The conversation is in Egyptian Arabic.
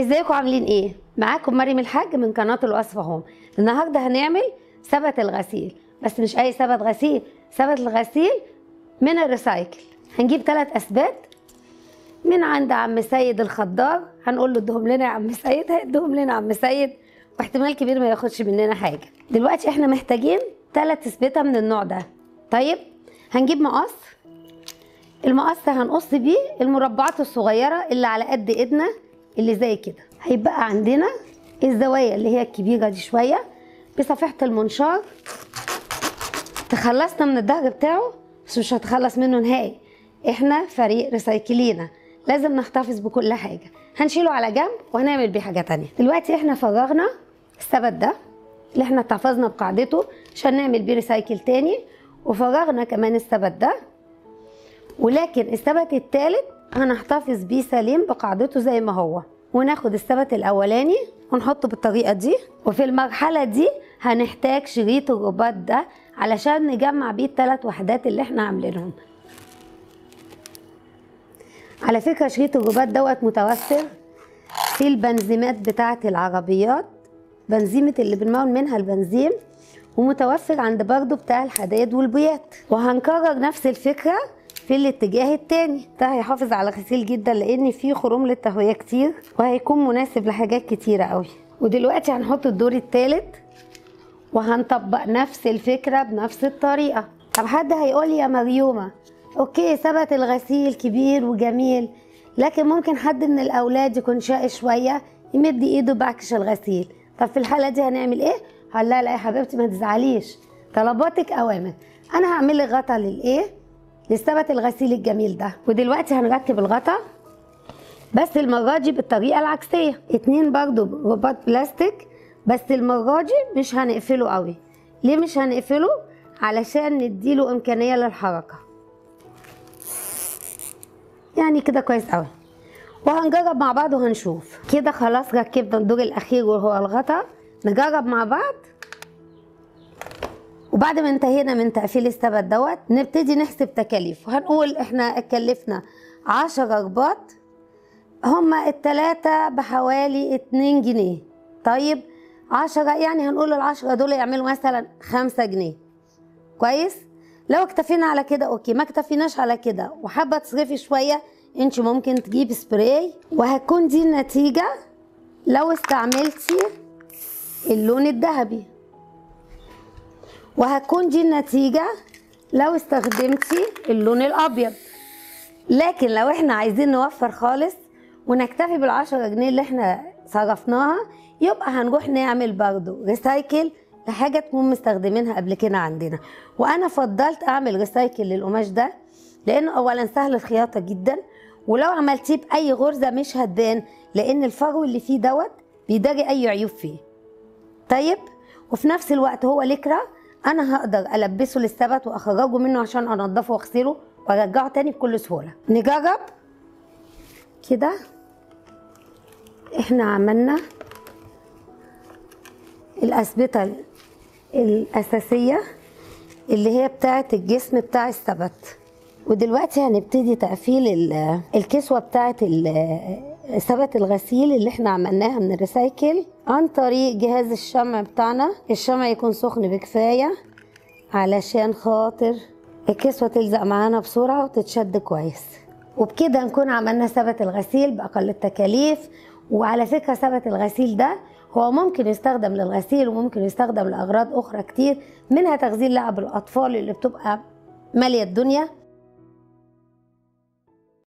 ازيكم عاملين ايه معاكم مريم الحاج من قناه الوصفه هوم النهارده هنعمل سبت الغسيل بس مش اي سبت غسيل سبت الغسيل من الريسايكل هنجيب ثلاث اسبات من عند عم سيد الخضار هنقول له ادهم لنا يا عم سيد هيدهم لنا عم سيد واحتمال كبير ما ياخدش مننا حاجه دلوقتي احنا محتاجين ثلاث اسبته من النوع ده طيب هنجيب مقص المقص هنقص بيه المربعات الصغيره اللي على قد ايدنا اللي زي كده هيبقى عندنا الزوايا اللي هي الكبيره دي شويه بصفيحه المنشار تخلصنا من الظهر بتاعه بس مش هتخلص منه نهائي احنا فريق ريسايكلينا لازم نحتفظ بكل حاجه هنشيله على جنب وهنعمل بيه حاجه تانية دلوقتي احنا فرغنا السبت ده اللي احنا احتفظنا بقاعدته عشان نعمل بيه ريسايكل تاني وفرغنا كمان السبت ده ولكن السبت التالت هنحتفظ بيه سليم بقاعدته زي ما هو وناخد السبت الاولاني ونحطه بالطريقه دي وفي المرحله دي هنحتاج شريط الرباط ده علشان نجمع بيه الثلاث وحدات اللي احنا عاملينهم على فكره شريط الرباط دوت متوفر في البنزيمات بتاعه العربيات بنزيمه اللي بنمون منها البنزين ومتوفر عند برضو بتاع الحدايد والبويات وهنكرر نفس الفكره في الاتجاه التاني ده هيحافظ على غسيل جدا لان فيه خروم للتهويه كتير وهيكون مناسب لحاجات كتيره قوي ودلوقتي هنحط الدور التالت وهنطبق نفس الفكره بنفس الطريقه طب حد هيقول يا مريومه اوكي ثبت الغسيل كبير وجميل لكن ممكن حد من الاولاد يكون شقي شويه يمد ايده بعكش الغسيل طب في الحاله دي هنعمل ايه هقول لها لا يا حبيبتي ما تزعليش طلباتك اوامر انا هعمل لك غطا للايه للسبت الغسيل الجميل ده ودلوقتي هنركب الغطا بس المرة دي بالطريقة العكسية اتنين برضو رباط بلاستيك بس المرة دي مش هنقفله قوي ليه مش هنقفله علشان نديله امكانية للحركة يعني كده كويس قوي وهنجرب مع بعض وهنشوف كده خلاص ركبنا الدور الاخير وهو الغطا نجرب مع بعض وبعد ما انتهينا من تقفيل السبت دوت نبتدي نحسب تكاليف وهنقول احنا اتكلفنا عشرة رباط هما التلاتة بحوالي اتنين جنيه طيب عشرة يعني هنقول العشرة دول يعملوا مثلا خمسة جنيه كويس لو اكتفينا على كده اوكي ما اكتفيناش على كده وحابة تصرفي شوية انت ممكن تجيب سبراي وهتكون دي النتيجة لو استعملتي اللون الذهبي وهتكون دي النتيجة لو استخدمتي اللون الأبيض لكن لو احنا عايزين نوفر خالص ونكتفي بالعشرة جنيه اللي احنا صرفناها يبقى هنروح نعمل برضو ريسايكل لحاجة تكون مستخدمينها قبل كده عندنا وأنا فضلت أعمل ريسايكل للقماش ده لأنه أولا سهل الخياطة جدا ولو عملتيه بأي غرزة مش هتبان لأن الفرو اللي فيه دوت بيداري أي عيوب فيه طيب وفي نفس الوقت هو لكرة انا هقدر البسه للسبت واخرجه منه عشان انضفه واغسله وارجعه تاني بكل سهوله نجرب كده احنا عملنا الاسبطه الاساسيه اللي هي بتاعه الجسم بتاع السبت ودلوقتي هنبتدي تقفيل الكسوه بتاعه سبت الغسيل اللي احنا عملناها من الريسايكل عن طريق جهاز الشمع بتاعنا الشمع يكون سخن بكفاية علشان خاطر الكسوة تلزق معانا بسرعة وتتشد كويس وبكده نكون عملنا سبت الغسيل بأقل التكاليف وعلى فكرة سبت الغسيل ده هو ممكن يستخدم للغسيل وممكن يستخدم لأغراض أخرى كتير منها تغذية لعب الأطفال اللي بتبقى مالية الدنيا